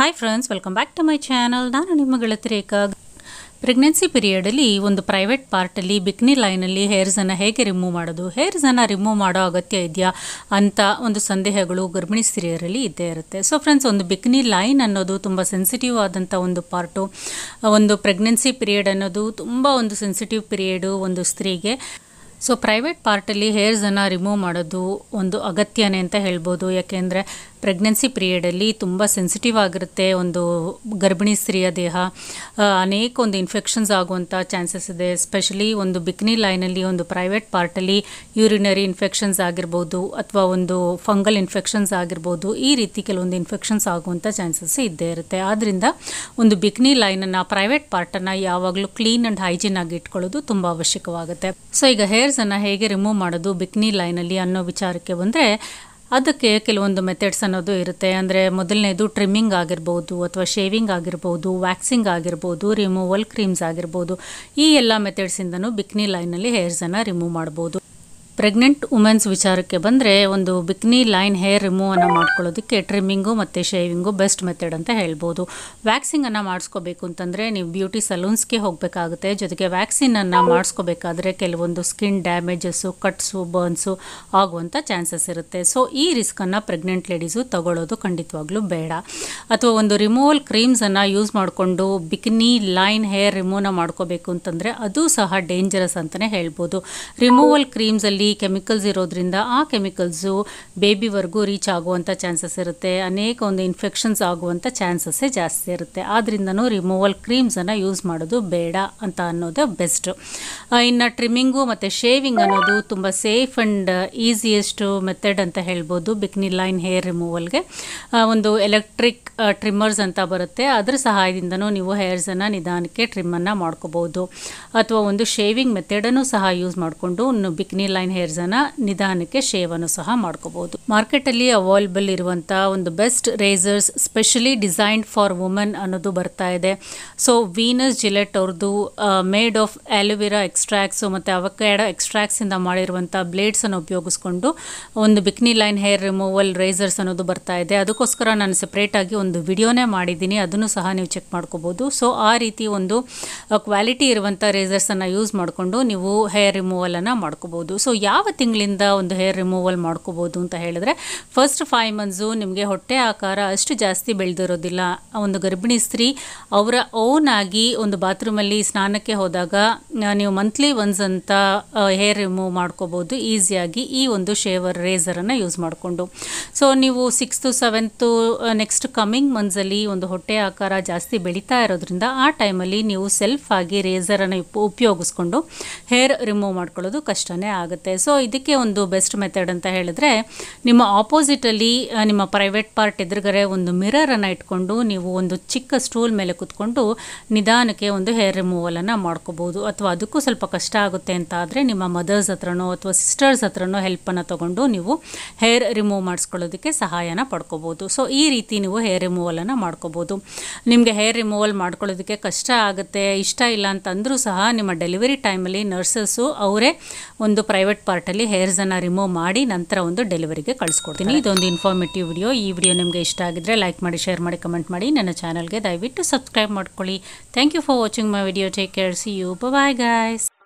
hi friends welcome back to my channel ನಾನು ನಿಮ್ಮ ಗೆಳತಿ ರೇಖಾ ಪ್ರೆಗ್ನೆನ್ಸಿ ಪೀರಿಯಡಲ್ಲಿ ಒಂದು ಪ್ರೈವೇಟ್ ಪಾರ್ಟಲ್ಲಿ ಬಿಕ್ನಿ ಲೈನಲ್ಲಿ ಹೇರ್ಸನ್ನು ಹೇಗೆ ರಿಮೂವ್ ಮಾಡೋದು ಹೇರ್ಸನ್ನು ರಿಮೂವ್ ಮಾಡೋ ಅಗತ್ಯ ಇದೆಯಾ ಅಂತ ಒಂದು ಸಂದೇಹಗಳು ಗರ್ಭಿಣಿ ಸ್ತ್ರೀಯರಲ್ಲಿ ಇದ್ದೇ ಇರುತ್ತೆ ಸೊ ಫ್ರೆಂಡ್ಸ್ ಒಂದು ಬಿಕ್ನಿ ಲೈನ್ ಅನ್ನೋದು ತುಂಬ ಸೆನ್ಸಿಟಿವ್ ಆದಂಥ ಒಂದು ಪಾರ್ಟು ಒಂದು ಪ್ರೆಗ್ನೆನ್ಸಿ ಪೀರಿಯಡ್ ಅನ್ನೋದು ತುಂಬ ಒಂದು ಸೆನ್ಸಿಟಿವ್ ಪೀರಿಯಡು ಒಂದು ಸ್ತ್ರೀಗೆ ಸೊ ಪ್ರೈವೇಟ್ ಪಾರ್ಟಲ್ಲಿ ಹೇರ್ಸನ್ನು ರಿಮೂವ್ ಮಾಡೋದು ಒಂದು ಅಗತ್ಯನೇ ಅಂತ ಹೇಳ್ಬೋದು ಯಾಕೆಂದರೆ ಪ್ರೆಗ್ನೆನ್ಸಿ ಪೀರಿಯಡಲ್ಲಿ ತುಂಬ ಸೆನ್ಸಿಟಿವ್ ಆಗಿರುತ್ತೆ ಒಂದು ಗರ್ಭಿಣಿ ಸ್ತ್ರೀಯ ದೇಹ ಆ, ಅನೇಕ ಒಂದು ಇನ್ಫೆಕ್ಷನ್ಸ್ ಆಗುವಂಥ ಚಾನ್ಸಸ್ ಇದೆ ಸ್ಪೆಷಲಿ ಒಂದು ಬಿಕ್ನಿ ಲೈನಲ್ಲಿ ಒಂದು ಪ್ರೈವೇಟ್ ಪಾರ್ಟಲ್ಲಿ ಯೂರಿನರಿ ಇನ್ಫೆಕ್ಷನ್ಸ್ ಆಗಿರ್ಬೋದು ಅಥವಾ ಒಂದು ಫಂಗಲ್ ಇನ್ಫೆಕ್ಷನ್ಸ್ ಆಗಿರ್ಬೋದು ಈ ರೀತಿ ಕೆಲವೊಂದು ಇನ್ಫೆಕ್ಷನ್ಸ್ ಆಗುವಂಥ ಚಾನ್ಸಸ್ ಇದ್ದೇ ಇರುತ್ತೆ ಆದ್ದರಿಂದ ಒಂದು ಬಿಕ್ನಿ ಲೈನನ್ನು ಪ್ರೈವೇಟ್ ಪಾರ್ಟನ್ನು ಯಾವಾಗಲೂ ಕ್ಲೀನ್ ಆ್ಯಂಡ್ ಹೈಜೀನ್ ಆಗಿ ಇಟ್ಕೊಳ್ಳೋದು ತುಂಬ ಅವಶ್ಯಕವಾಗುತ್ತೆ ಸೊ ಈಗ ಹೇರ್ಸನ್ನು ಹೇಗೆ ರಿಮೂವ್ ಮಾಡೋದು ಬಿಕ್ನಿ ಲೈನಲ್ಲಿ ಅನ್ನೋ ವಿಚಾರಕ್ಕೆ ಬಂದರೆ ಅದಕ್ಕೆ ಕೆಲವೊಂದು ಮೆಥಡ್ಸ್ ಅನ್ನೋದು ಇರುತ್ತೆ ಅಂದರೆ ಮೊದಲನೇದು ಟ್ರಿಮ್ಮಿಂಗ್ ಆಗಿರ್ಬೋದು ಅಥವಾ ಶೇವಿಂಗ್ ಆಗಿರ್ಬೋದು ವ್ಯಾಕ್ಸಿಂಗ್ ಆಗಿರ್ಬೋದು ರಿಮೂವಲ್ ಕ್ರೀಮ್ಸ್ ಆಗಿರ್ಬೋದು ಈ ಎಲ್ಲ ಮೆಥಡ್ಸಿಂದನೂ ಬಿಕ್ನಿ ಲೈನಲ್ಲಿ ಹೇರ್ಸನ್ನು ರಿಮೂವ್ ಮಾಡ್ಬೋದು ಪ್ರೆಗ್ನೆಂಟ್ ವುಮೆನ್ಸ್ ವಿಚಾರಕ್ಕೆ ಬಂದರೆ ಒಂದು ಬಿಕ್ನಿ ಲೈನ್ ಹೇರ್ ರಿಮೂವನ್ನು ಮಾಡ್ಕೊಳ್ಳೋದಕ್ಕೆ ಟ್ರಿಮ್ಮಿಂಗು ಮತ್ತು ಶೇವಿಂಗು ಬೆಸ್ಟ್ ಮೆಥಡ್ ಅಂತ ಹೇಳ್ಬೋದು ವ್ಯಾಕ್ಸಿಂಗನ್ನು ಮಾಡಿಸ್ಕೋಬೇಕು ಅಂತಂದರೆ ನೀವು ಬ್ಯೂಟಿ ಸಲೂನ್ಸ್ಗೆ ಹೋಗಬೇಕಾಗುತ್ತೆ ಜೊತೆಗೆ ವ್ಯಾಕ್ಸಿನನ್ನು ಮಾಡಿಸ್ಕೋಬೇಕಾದ್ರೆ ಕೆಲವೊಂದು ಸ್ಕಿನ್ ಡ್ಯಾಮೇಜಸ್ಸು ಕಟ್ಸು ಬರ್ನ್ಸು ಆಗುವಂಥ ಚಾನ್ಸಸ್ ಇರುತ್ತೆ ಸೊ ಈ ರಿಸ್ಕನ್ನು ಪ್ರೆಗ್ನೆಂಟ್ ಲೇಡೀಸು ತಗೊಳ್ಳೋದು ಖಂಡಿತವಾಗ್ಲೂ ಬೇಡ ಅಥವಾ ಒಂದು ರಿಮೂವಲ್ ಕ್ರೀಮ್ಸನ್ನು ಯೂಸ್ ಮಾಡಿಕೊಂಡು ಬಿಕ್ನಿ ಲೈನ್ ಹೇರ್ ರಿಮೂವ್ನ ಮಾಡ್ಕೋಬೇಕು ಅಂತಂದರೆ ಅದು ಸಹ ಡೇಂಜರಸ್ ಅಂತಲೇ ಹೇಳ್ಬೋದು ರಿಮೂವಲ್ ಕ್ರೀಮ್ಸಲ್ಲಿ ಕೆಮಿಕಲ್ಸ್ ಇರೋದ್ರಿಂದ ಆ ಕೆಮಿಕಲ್ಸು ಬೇಬಿವರೆಗೂ ರೀಚ್ ಆಗುವಂಥ ಚಾನ್ಸಸ್ ಇರುತ್ತೆ ಅನೇಕ ಒಂದು ಇನ್ಫೆಕ್ಷನ್ಸ್ ಆಗುವಂಥ ಚಾನ್ಸಸ್ಸೇ ಜಾಸ್ತಿ ಇರುತ್ತೆ ಆದ್ರಿಂದನೂ ರಿಮೂವಲ್ ಕ್ರೀಮ್ಸನ್ನು ಯೂಸ್ ಮಾಡೋದು ಬೇಡ ಅಂತ ಅನ್ನೋದು ಬೆಸ್ಟ್ ಇನ್ನು ಟ್ರಿಮ್ಮಿಂಗು ಮತ್ತು ಶೇವಿಂಗ್ ಅನ್ನೋದು ತುಂಬ ಸೇಫ್ ಆ್ಯಂಡ್ ಈಸಿಯೆಸ್ಟ್ ಮೆಥಡ್ ಅಂತ ಹೇಳ್ಬೋದು ಬಿಕ್ನಿ ಲೈನ್ ಹೇರ್ ರಿಮೂವಲ್ಗೆ ಒಂದು ಎಲೆಕ್ಟ್ರಿಕ್ ಟ್ರಿಮ್ಮರ್ಸ್ ಅಂತ ಬರುತ್ತೆ ಅದರ ಸಹಾಯದಿಂದನೂ ನೀವು ಹೇರ್ಸನ್ನು ನಿಧಾನಕ್ಕೆ ಟ್ರಿಮ್ಮನ್ನು ಮಾಡ್ಕೋಬೋದು ಅಥವಾ ಒಂದು ಶೇವಿಂಗ್ ಮೆಥಡನ್ನು ಸಹ ಯೂಸ್ ಮಾಡಿಕೊಂಡು ಬಿಕ್ನಿ ಲೈನ್ ಹೇರ್ಸನ್ನು ನಿಧಾನಕ್ಕೆ ಶೇವನ್ನು ಸಹ ಮಾಡ್ಕೋಬೋದು ಮಾರ್ಕೆಟಲ್ಲಿ ಅವೈಲಬಲ್ ಇರುವಂಥ ಒಂದು best razors specially designed for woman ಅನ್ನೋದು ಬರ್ತಾ ಇದೆ ಸೊ ವೀನಸ್ ಜಿಲೆಟ್ ಅವ್ರದ್ದು ಮೇಡ್ ಆಫ್ ಆಲೋವೆರಾ ಎಕ್ಸ್ಟ್ರಾಕ್ಟ್ಸು ಮತ್ತು ಅವಕ್ಯಾಡೋ ಎಕ್ಸ್ಟ್ರಾಕ್ಟ್ಸಿಂದ ಮಾಡಿರುವಂಥ ಬ್ಲೇಡ್ಸನ್ನು ಉಪಯೋಗಿಸ್ಕೊಂಡು ಒಂದು bikini line hair removal razors ಅನ್ನೋದು ಬರ್ತಾ ಇದೆ ಅದಕ್ಕೋಸ್ಕರ ನಾನು ಸೆಪ್ರೇಟಾಗಿ ಒಂದು ವಿಡಿಯೋನೇ ಮಾಡಿದ್ದೀನಿ ಅದನ್ನು ಸಹ ನೀವು ಚೆಕ್ ಮಾಡ್ಕೋಬೋದು ಸೊ ಆ ರೀತಿ ಒಂದು ಕ್ವಾಲಿಟಿ ಇರುವಂಥ ರೇಸರ್ಸನ್ನು ಯೂಸ್ ಮಾಡಿಕೊಂಡು ನೀವು ಹೇರ್ ರಿಮೂವಲನ್ನು ಮಾಡ್ಕೋಬೋದು ಸೊ ಯಾವ ತಿಂಗಳಿಂದ ಒಂದು ಹೇರ್ ರಿಮೂವಲ್ ಮಾಡ್ಕೋಬೋದು ಅಂತ ಹೇಳಿದ್ರೆ ಫಸ್ಟ್ ಫೈವ್ ಮಂತ್ಸು ನಿಮಗೆ ಹೊಟ್ಟೆ ಆಕಾರ ಅಷ್ಟು ಜಾಸ್ತಿ ಬೆಳೆದಿರೋದಿಲ್ಲ ಒಂದು ಗರ್ಭಿಣಿ ಸ್ತ್ರೀ ಅವರ ಓನ್ ಆಗಿ ಒಂದು ಬಾತ್ರೂಮಲ್ಲಿ ಸ್ನಾನಕ್ಕೆ ಹೋದಾಗ ಆ, ನೀವು ಮಂತ್ಲಿ ಒನ್ಸ್ ಅಂತ ಹೇರ್ ರಿಮೂವ್ ಮಾಡ್ಕೋಬೋದು ಈಸಿಯಾಗಿ ಈ ಒಂದು ಶೇವರ್ ರೇಸರನ್ನು ಯೂಸ್ ಮಾಡಿಕೊಂಡು ಸೊ ನೀವು ಸಿಕ್ಸ್ತು ಸೆವೆಂತು ನೆಕ್ಸ್ಟ್ ಕಮಿಂಗ್ ಮಂತ್ಸಲ್ಲಿ ಒಂದು ಹೊಟ್ಟೆ ಆಕಾರ ಜಾಸ್ತಿ ಬೆಳೀತಾ ಇರೋದ್ರಿಂದ ಆ ಟೈಮಲ್ಲಿ ನೀವು ಸೆಲ್ಫ್ ಆಗಿ ರೇಸರನ್ನು ಉಪಯೋಗಿಸ್ಕೊಂಡು ಹೇರ್ ರಿಮೂವ್ ಮಾಡ್ಕೊಳ್ಳೋದು ಕಷ್ಟನೇ ಆಗುತ್ತೆ ಸೊ ಇದಕ್ಕೆ ಒಂದು ಬೆಸ್ಟ್ ಮೆಥಡ್ ಅಂತ ಹೇಳಿದ್ರೆ ನಿಮ್ಮ ಆಪೋಸಿಟಲ್ಲಿ ನಿಮ್ಮ ಪ್ರೈವೇಟ್ ಪಾರ್ಟ್ ಎದುರುಗಡೆ ಒಂದು ಮಿರರನ್ನು ಇಟ್ಕೊಂಡು ನೀವು ಒಂದು ಚಿಕ್ಕ ಸ್ಟೂಲ್ ಮೇಲೆ ಕುತ್ಕೊಂಡು ನಿಧಾನಕ್ಕೆ ಒಂದು ಹೇರ್ ರಿಮೂವಲನ್ನು ಮಾಡ್ಕೋಬೋದು ಅಥವಾ ಅದಕ್ಕೂ ಸ್ವಲ್ಪ ಕಷ್ಟ ಆಗುತ್ತೆ ಅಂತ ಆದರೆ ನಿಮ್ಮ ಮದರ್ಸ್ ಹತ್ರನೋ ಅಥವಾ ಸಿಸ್ಟರ್ಸ್ ಹತ್ರನೋ ಹೆಲ್ಪನ್ನು ತಗೊಂಡು ನೀವು ಹೇರ್ ರಿಮೂವ್ ಮಾಡಿಸ್ಕೊಳ್ಳೋದಕ್ಕೆ ಸಹಾಯನ ಪಡ್ಕೋಬೋದು ಸೊ ಈ ರೀತಿ ನೀವು ಹೇರ್ ರಿಮೂವಲನ್ನು ಮಾಡ್ಕೋಬೋದು ನಿಮಗೆ ಹೇರ್ ರಿಮೂವಲ್ ಮಾಡ್ಕೊಳ್ಳೋದಕ್ಕೆ ಕಷ್ಟ ಆಗುತ್ತೆ ಇಷ್ಟ ಇಲ್ಲ ಅಂತಂದರೂ ಸಹ ನಿಮ್ಮ ಡೆಲಿವರಿ ಟೈಮಲ್ಲಿ ನರ್ಸಸ್ಸು ಅವರೇ ಒಂದು ಪ್ರೈವೇಟ್ ಪಾರ್ಟಲ್ಲಿ ಹೇರ್ಸನ್ನು ರಿಮೂವ್ ಮಾಡಿ ನಂತರ ಒಂದು ಡೆಲಿವರಿಗೆ ಕಳಿಸ್ಕೊಡ್ತೀನಿ ಇದೊಂದು ಇನ್ಫಾರ್ಮೇಟಿವ್ ವಿಡಿಯೋ ಈ ವಿಡಿಯೋ ನಿಮಗೆ ಇಷ್ಟ ಆಗಿದ್ರೆ ಲೈಕ್ ಮಾಡಿ ಶೇರ್ ಮಾಡಿ ಕಮೆಂಟ್ ಮಾಡಿ ನನ್ನ ಚಾನಲ್ಗೆ ದಯವಿಟ್ಟು ಸಬ್ಸ್ಕ್ರೈಬ್ ಮಾಡ್ಕೊಳ್ಳಿ thank you for watching my video take care see you bye guys